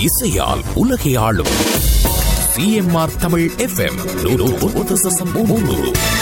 இசையால் உலகை ஆளும் சிஎம்ஆர் தமிழ் எஃப்எம் மூன்று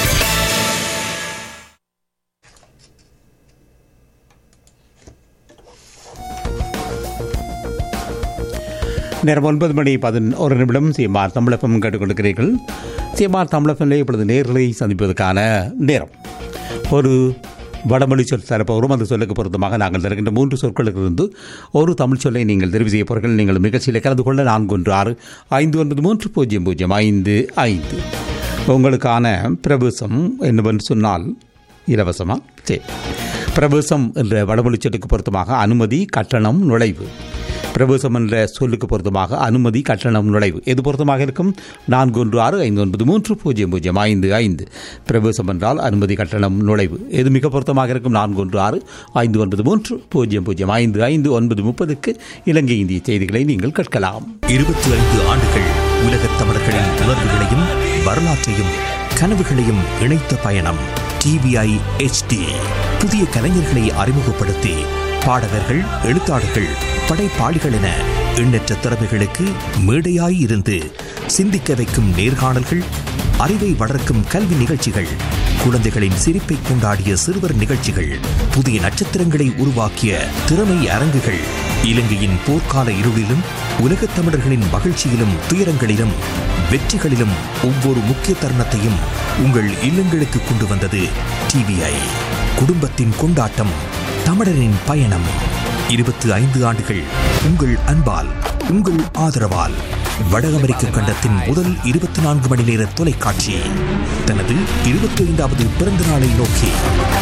நேரம் ஒன்பது மணி பதினோரு நிமிடம் சிஎம்ஆர் தமிழகம் கேட்டுக்கொண்டிருக்கிறீர்கள் சிஎம்ஆர் தமிழகத்தில் இப்பொழுது நேர்களை சந்திப்பதற்கான நேரம் ஒரு வடமொழி சொல் தரப்போகிறோம் அந்த சொல்லுக்கு பொருத்தமாக நாங்கள் தருகின்ற மூன்று சொற்களுக்கு இருந்து ஒரு தமிழ் சொல்லை நீங்கள் தெரிவு செய்ய போகிறீர்கள் நீங்கள் நிகழ்ச்சியில் கலந்து கொள்ள நான்கு ஒன்று ஆறு ஐந்து ஒன்பது மூன்று பூஜ்ஜியம் பூஜ்ஜியம் ஐந்து ஐந்து உங்களுக்கான பிரவேசம் என்னவென்று சொன்னால் இலவசமா சரி பிரவேசம் என்ற வடமொழி சொல்லுக்கு பொருத்தமாக அனுமதி கட்டணம் நுழைவு பிரவேசம் என்ற சொல்லுக்கு பொருத்தமாக அனுமதி கட்டணம் நுழைவு எது பொருத்தமாக இருக்கும் நான்கு ஒன்று ஆறு ஐந்து ஒன்பது மூன்று பூஜ்ஜியம் பூஜ்ஜியம் ஐந்து ஐந்து பிரவேசம் என்றால் அனுமதி கட்டணம் நுழைவு எது மிக பொருத்தமாக இருக்கும் நான்கு ஒன்று ஆறு ஐந்து ஒன்பது மூன்று பூஜ்ஜியம் பூஜ்ஜியம் ஐந்து ஐந்து ஒன்பது முப்பதுக்கு இலங்கை இந்திய செய்திகளை நீங்கள் கேட்கலாம் இருபத்தி ஐந்து ஆண்டுகள் உலகத் தமிழர்களின் உணர்வுகளையும் வரலாற்றையும் கனவுகளையும் இணைத்த பயணம் டிவிஐ HD புதிய கலைஞர்களை அறிமுகப்படுத்தி பாடகர்கள் எழுத்தாளர்கள் படைப்பாளிகள் என எண்ணற்ற திறமைகளுக்கு மேடையாய் இருந்து சிந்திக்க வைக்கும் நேர்காணல்கள் அறிவை வளர்க்கும் கல்வி நிகழ்ச்சிகள் குழந்தைகளின் சிரிப்பை கொண்டாடிய சிறுவர் நிகழ்ச்சிகள் புதிய நட்சத்திரங்களை உருவாக்கிய திறமை அரங்குகள் இலங்கையின் போர்க்கால இருளிலும் உலகத் தமிழர்களின் மகிழ்ச்சியிலும் துயரங்களிலும் வெற்றிகளிலும் ஒவ்வொரு முக்கிய தருணத்தையும் உங்கள் இல்லங்களுக்கு கொண்டு வந்தது டிவிஐ குடும்பத்தின் கொண்டாட்டம் தமிழரின் பயணம் இருபத்தி ஐந்து ஆண்டுகள் உங்கள் அன்பால் உங்கள் ஆதரவால் வட அமெரிக்க கண்டத்தின் முதல் இருபத்தி நான்கு மணி நேர தொலைக்காட்சி தனது இருபத்தி ஐந்தாவது பிறந்த நாளை நோக்கி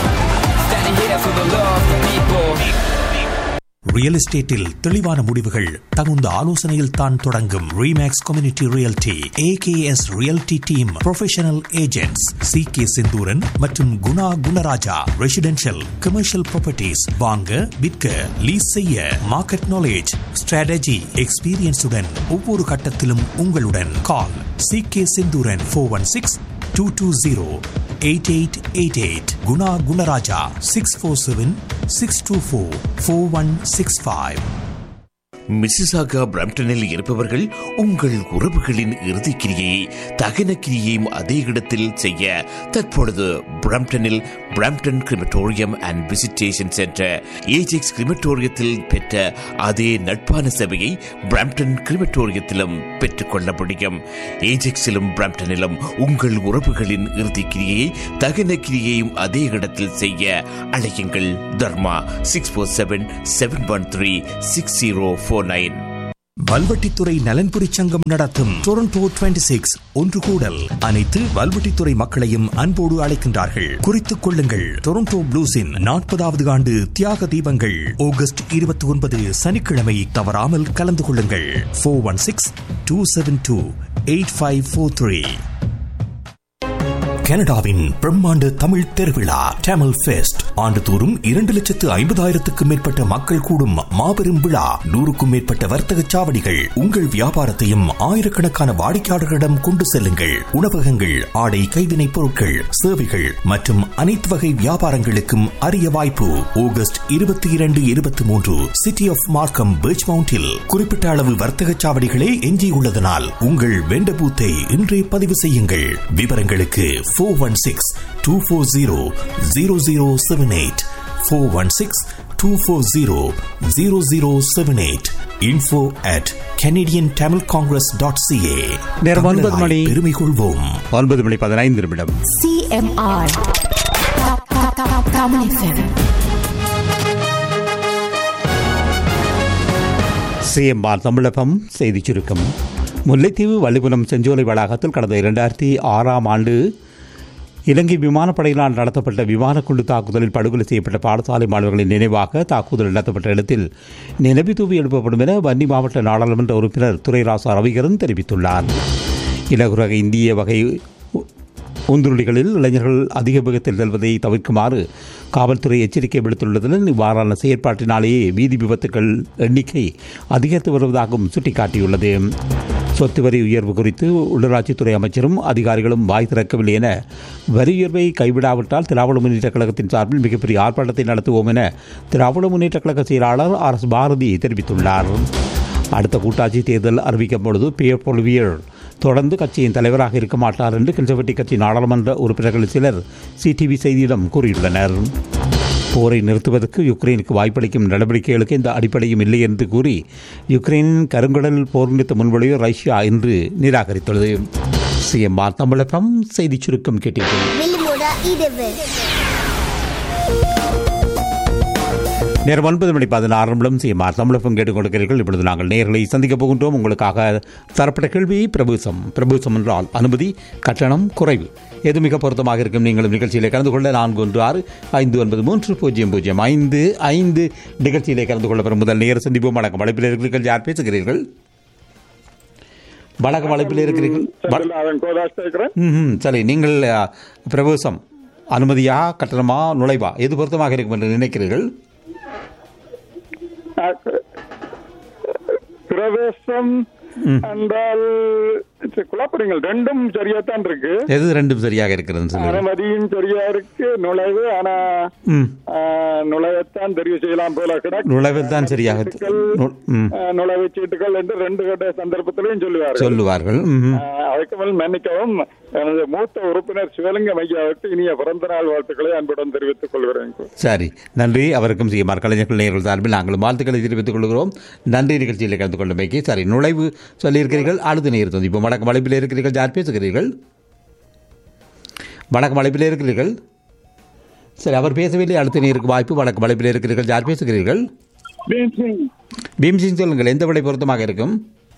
ரியல் எஸ்டேட்டில் தெளிவான முடிவுகள் தகுந்த ஆலோசனையில் தான் தொடங்கும் Remax community realty AKS realty team professional agents C K Senthooran மற்றும் Guna Gunaraja residential commercial properties வாங்க விற்க லீஸ் செய்ய மார்க்கெட் நாலேஜ் ஸ்ட்ராட்டஜி எக்ஸ்பீரியன்ஸுடன் ஒவ்வொரு கட்டத்திலும் உங்களுடன் call C K Senthooran four one six two two zero eight eight eight eight Guna Gunaraja six four seven six two four four one six five Mississauga பிரம்டனில் இருப்பவர்கள் உங்கள் உறவுகளின் இறுதி கிரியை தகன கிரியையும் அதே இடத்தில் செய்ய தற்பொழுது பிரம்டனில் Brampton crematorium and visitation centre Ajax கிரிமட்டோரியத்தில் பெற்ற அதே நட்பான சேவையை பிரம்டன் கிரிமட்டோரியத்திலும் பெற்றுக்கொள்ள முடியும் ஏஜெக்ஸிலும் பிரம்டனிலும் உங்கள் உறவுகளின் இறுதி கிரியை தகன கிரியையும் அதே இடத்தில் செய்ய அழையுங்கள் Dharma six four seven seven one three six zero four nine Valvettithurai நலன்புரி சங்கம் நடத்தும் டொரண்டோ 26 சிக்ஸ் ஒன்று கூடல் அனைத்து வல்வெட்டித்துறை மக்களையும் அன்போடு அழைக்கின்றார்கள் குறித்துக் கொள்ளுங்கள் டொரண்டோ ப்ளூஸின் நாற்பதாவது ஆண்டு தியாக தீபங்கள் ஆகஸ்ட் இருபத்தி ஒன்பது சனிக்கிழமை தவறாமல் கலந்து கொள்ளுங்கள் four one six two seven two eight five four three கனடாவின் பிரம்மாண்ட தமிழ் திருவிழா டேமல் ஃபெஸ்ட் ஆண்டுதோறும் இரண்டு லட்சத்து ஐம்பதாயிரத்துக்கும் மேற்பட்ட மக்கள் கூடும் மாபெரும் விழா நூறுக்கும் மேற்பட்ட வர்த்தக சாவடிகள் உங்கள் வியாபாரத்தையும் ஆயிரக்கணக்கான வாடிக்கையாளர்களிடம் கொண்டு செல்லுங்கள் உணவகங்கள் ஆடை கைவினைப் பொருட்கள் சேவைகள் மற்றும் அனைத்து வகை வியாபாரங்களுக்கும் அரிய வாய்ப்பு ஆகஸ்ட் இருபத்தி இரண்டு இருபத்தி மூன்று சிட்டி ஆஃப் மார்க்கம் பீச் மவுண்டில் குறிப்பிட்ட அளவு வர்த்தக சாவடிகளே எஞ்சியுள்ளதனால் உங்கள் வெண்ட பூத்தை இன்றே பதிவு செய்யுங்கள் விவரங்களுக்கு four one six two four zero zero zero seven eight four one six two four zero zero zero seven eight info at Canadian Tamil Congress dot CA நேரம் ஒன்பது மணி. பெருமை கொள்வோம் ஒன்பது மணி பதினைந்து நிமிடம் CMR. Top, top, top, Tamil FM. CMR Tamilagam செய்திச் சுருக்கம் முல்லைத்தீவு வள்ளிபுரம் செஞ்சோலை வளாகத்தில் கடந்த இரண்டாயிரத்தி ஆறாம் ஆண்டு இலங்கை விமானப்படையினால் நடத்தப்பட்ட விமானக்குண்டு தாக்குதலில் படுகொலை செய்யப்பட்ட பாடசாலை மாணவர்களின் நினைவாக தாக்குதல் நடத்தப்பட்ட இடத்தில் நினைவு தூவி எழுப்பப்படும் என வன்னி மாவட்ட நாடாளுமன்ற உறுப்பினர் துரைராசா ரவிகரன் தெரிவித்துள்ளார் இலகுரக இந்திய வகை உந்துருளிகளில் இளைஞர்கள் அதிக வேகத்தில் செல்வதை தவிர்க்குமாறு காவல்துறை எச்சரிக்கை விடுத்துள்ளதுடன் இவ்வாறான செயற்பாட்டினாலேயே வீதி விபத்துக்கள் எண்ணிக்கை அதிகரித்து வருவதாகவும் சுட்டிக்காட்டியுள்ளது சொத்து வரி உயர்வு குறித்து உள்ளூராட்சித்துறை அமைச்சரும் அதிகாரிகளும் வாய் திறக்கவில்லை என வரி உயர்வை கைவிடாவிட்டால் திராவிட முன்னேற்ற கழகத்தின் சார்பில் மிகப்பெரிய ஆர்ப்பாட்டத்தை நடத்துவோம் என திராவிட முன்னேற்ற கழக செயலாளர் ஆர் எஸ் பாரதி தெரிவித்துள்ளார் அடுத்த கூட்டாட்சி தேர்தல் அறிவிக்கும் பொழுது பியர் பொலிவியர் தொடர்ந்து கட்சியின் தலைவராக இருக்க மாட்டார் என்று கன்சர்வேட்டிவ் கட்சி நாடாளுமன்ற உறுப்பினர்கள் சிலர் சிடிவி செய்தியிடம் கூறியுள்ளனர் போரை நிறுத்துவதற்கு யுக்ரைனுக்கு வாய்ப்பளிக்கும் நடவடிக்கைகளுக்கு எந்த அடிப்படையும் இல்லை என்று கூறி யுக்ரைனின் கருங்கடல் போர் நிறுத்த முன்வழியை ரஷ்யா இன்று நிராகரித்துள்ளது சிஎம்ஆர் தமிழகம் செய்திச் சுருக்கம் கேட்டீர்கள் Villemora Ideve. நேரம் ஒன்பது மணி பதினாறு நிமிடம் சிஎம்ஆர் தமிழகம் கேட்டுக் கொடுக்கிறீர்கள் இப்பொழுது நாங்கள் நேர்களை சந்திக்கப் போகின்றோம் உங்களுக்காக தரப்பட்ட கேள்வி பிரபுசம் பிரபுசம் என்றால் அனுமதி கட்டணம் குறைவு எது மிக பொருத்தமாக இருக்கும் நீங்களும் நிகழ்ச்சியிலே கலந்து கொள்ள நான்கு ஒன்று ஆறு ஐந்து ஒன்பது மூன்று பூஜ்ஜியம் பூஜ்ஜியம் ஐந்து ஐந்து நிகழ்ச்சியிலே கலந்து கொள்ள பெறும் முதல் நேர சந்திப்போம் வணக்கம் அழைப்பில் இருக்கிறீர்கள் யார் பேசுகிறீர்கள் வணக்கம் அழைப்பில் இருக்கிறீர்கள் வ- அதன் கோதாஸ் கேட்கிறேன் ம்ஹும். சரி நீங்கள் அ, பிரவேசம் அனுமதியா கட்டணமா நுழைவா எது பொருத்தமாக இருக்கும் என்று நினைக்கிறீர்கள் பிரவேசம் என்றால் சரி, குழப்பறீங்கள் ரெண்டும் சரியாத்தான் இருக்கு எது ரெண்டும் சரியாக இருக்கிறது சொல்லுங்கள் அனுமதியும் சரியா இருக்கு நுழைவு ஆனா ம் ஆ, நுழைவைத்தான் தெரிவு செய்யலாம் போல கிடக்கு நுழைவில் தான் சரியாக நு- ம். நுழைவு சீட்டுகள் என்று ரெண்டு கட்ட சந்தர்ப்பத்திலையும் சொல்லுவார்கள் சொல்லுவார்கள் ம்ஹும். ஆ, அதுக்கு மேல் மன்னிக்கவும் எனது மூத்த உறுப்பினர் சிவலிங்கம் ஐயாவுக்கு இனிய பிறந்த நாள் வாழ்த்துக்களை அன்புடன் தெரிவித்துக் கொள்கிறேன் சரி நன்றி அவருக்கும் சிஎம்ஆர் கலைஞர்கள் நேர்கள் சார்பில் நாங்களும் வாழ்த்துக்களை தெரிவித்துக் கொள்கிறோம் நன்றி நிகழ்ச்சியில் கலந்து கொண்டமைக்கு சரி நுழைவு சொல்லியிருக்கிறீர்கள் அடுத்த நேர் இப்போ வணக்கம் அழைப்பில் இருக்கிறீர்கள் யார் பேசுகிறீர்கள் வணக்கம் அழைப்பில் இருக்கிறீர்கள் சரி அவர் பேசவில்லை அடுத்த நேருக்கு வாய்ப்பு வணக்கம் அழைப்பில் இருக்கிறீர்கள் யார் பேசுகிறீர்கள் பீம்சிங் சொல்லுங்கள் எந்த விடை பொருத்தமாக இருக்கும்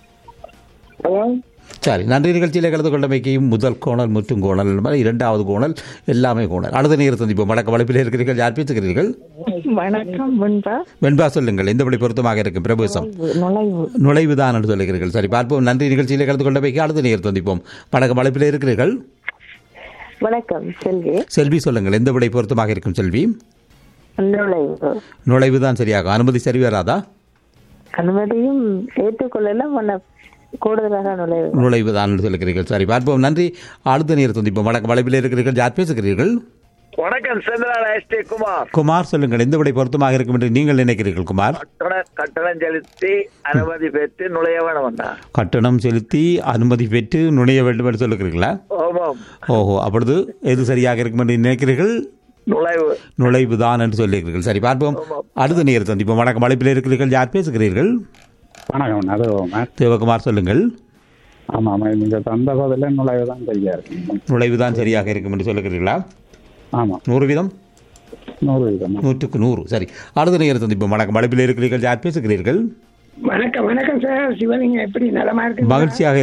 சரி நன்றி நிகழ்ச்சியில் கலந்து கொண்டமைக்கு முதல் கோணல் மற்றும் கோணல் மாதிரி இரண்டாவது கோணல் எல்லாமே கோணல் அடுத்த நேர சந்திப்போம் வணக்கம் வளைப்பில் இருக்கிறீர்கள் யார் பேசுகிறீர்கள் வணக்கம் முன்பா வெண்பா சொல்லுங்கள் எந்த விடை பொருத்தமாக இருக்கும் பிரபுசம் நுழைவு நுழைவு தான் என்று சொல்லுகிறீர்கள் சரி பார்ப்போம் நன்றி நிகழ்ச்சியில் கலந்து கொண்டமைக்கு அடுத்த நேர சந்திப்போம் வணக்கம் வளைப்பில் இருக்கிறீர்கள் வணக்கம் செல்வி செல்வி சொல்லுங்கள் எந்த விடை பொருத்தமாக இருக்கும் செல்வி நுழைவு நுழைவு தான் சரியாக அனுமதி சரி வராதா அனுமதியும் ஏற்றுக்கொள்ளலாம் உன்னை கூடுதலாக நுழைவு நுழைவு தான் என்று சொல்லுகிறீர்கள் சரி பார்ப்போம் நன்றி அடுத்த நேர சந்திப்போம் வணக்கம் வளைப்பில் இருக்கிறீர்கள் யார் பேசுகிறீர்கள் வணக்கம் செந்திலான எஸ்டி குமார் குமார் சொல்லுங்கள் எந்த விடை பொருத்தமாக இருக்கும் என்று நீங்கள் நினைக்கிறீர்கள் குமார் கட்டண கட்டணம் செலுத்தி அனுமதி பெற்று நுழைய வேணும் அண்ணா கட்டணம் செலுத்தி அனுமதி பெற்று நுழைய வேண்டும் என்று சொல்லுகிறீர்களா ஆமாம் ஓஹோ அப்பொழுது எது சரியாக இருக்கும் என்று நினைக்கிறீர்கள் நுழைவு நுழைவு தான் என்று சொல்லுகிறீர்கள் சரி பார்ப்போம் அடுத்த நேரம் சந்திப்போம் வணக்கம் அழைப்பில் இருக்கிறீர்கள் யார் பேசுகிறீர்கள் வணக்கம் அது தேவகுமார் சொல்லுங்கள் ஆமா ஆமா நீங்க தந்த பதில நுழைவு தான் சரியா இருக்கு நுழைவு தான் சரியாக இருக்கும் என்று சொல்லுகிறீர்களா ஆமா நூறு வீதம் நூறு விதம் நூற்றுக்கு நூறு சரி அடுத்த நேரம் சந்திப்போம் வணக்கம் அழைப்பில் இருக்கிறீர்கள் யார் பேசுகிறீர்கள் வணக்கம் வணக்கம் சார் சிவலிங்கம் எப்படி நலமா இருக்கு மகிழ்ச்சியாக